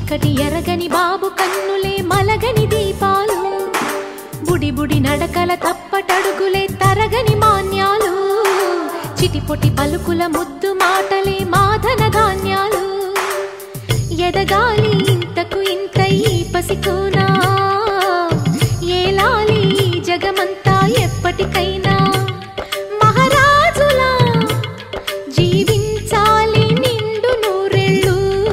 చీకటి ఎరగని బాబు కన్నులే మలగని దీపాలు బుడి బుడి నడకల తప్పటడుగులే తరగని మాన్యాలు చిటిపొటి పలుకుల ముద్దు మాటలే మాధన ధాన్యాలు ఎదగాలి ఇంతకు ఇంత ఈ పసికోనా ఏలాలి ఈ జగమంతా ఎప్పటికైనా మహారాజులా జీవించాలి నిండు నూరెళ్ళు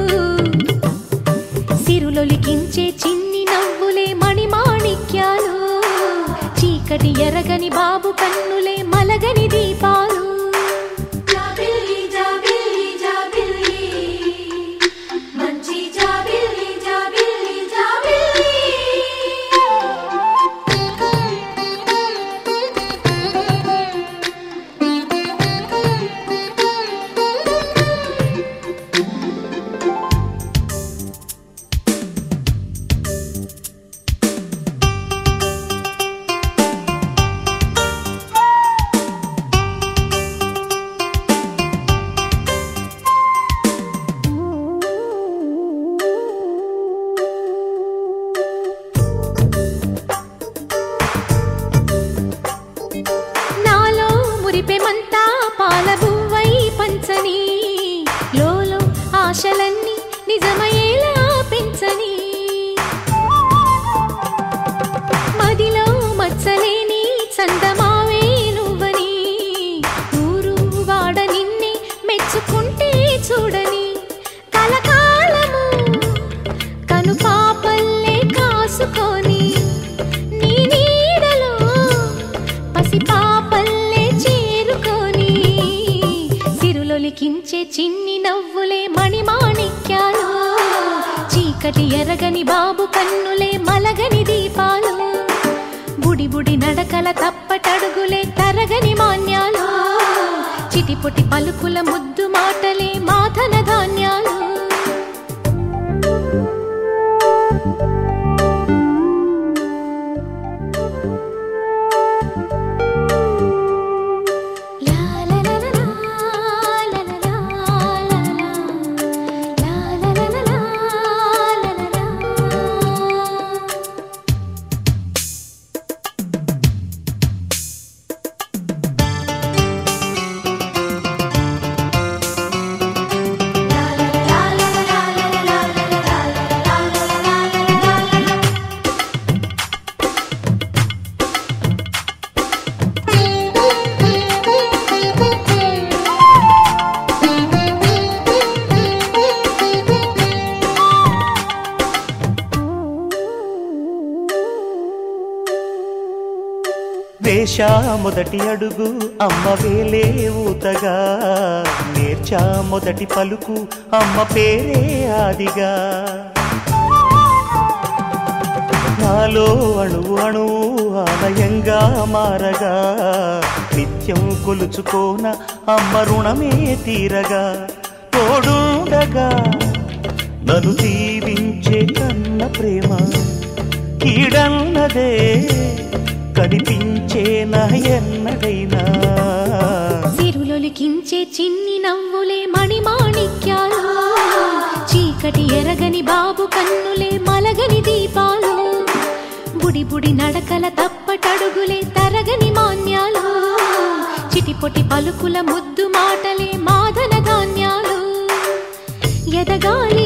సిరులొలికించే చిన్ని నవ్వులే మణిమాణిక్యాలు చీకటి ఎరగని బాబు కన్నులే మలగని దీపాలు జాబిల్లి జాబిల్లి జాబిల్లి మంచి జాబిల్లి జాబిల్లి జాబిల్లి నాలో మురిపెమంతా పాల బువ్వై పంచని లోలో ఆశలన్నీ నిజమయ్యేలా పెంచని మదిలో మచ్చలేని చందమావే నువ్వని ఊరు వాడ నిన్నే మెచ్చుకుంటే చూడని కలకాలము కను పాపల్లే కాసుకొని నీ నీడలో పసి పాపల్లే చేరుకొని సిరులొలికించే చిన్ని నవ్వులే మణిమాణిక్యాలు చీకటి ఎరగని బాబు కన్నులే మలగని దీపాలు బుడి బుడి నడకల తప్పటడుగులే తరగని మాన్యాలు చిటిపొటి పలుకుల ముద్దు మాటలే మాధన ధాన్యాలు లా లా లా లా లా లా లా లా లా. లా లా లా లా లా లా లా లా. వేషా మొదటి అడుగు అమ్మ వేలే ఊతగా నేర్చా మొదటి పలుకు అమ్మ పేరే ఆదిగా నాలో అణువు అణువు ఆలయంగా మారగా నిత్యం కొలుచుకోన అమ్మ రుణమే తీరగా తోడుండగా నన్ను దీవించే కన్న ప్రేమ కీడన్నదే కనిపించే నా ఎన్నడైనా సిరులొలికించే చిన్ని నవ్వులే మణిమాణిక్యాలు చీకటి ఎరగని బాబు కన్నులే మలగని దీపాలు బుడి బుడి నడకల తప్పటడుగులే తరగని మాన్యాలు చిటిపొటి పలుకుల ముద్దు మాటలే మాదన ధాన్యాలు ఎదగాలి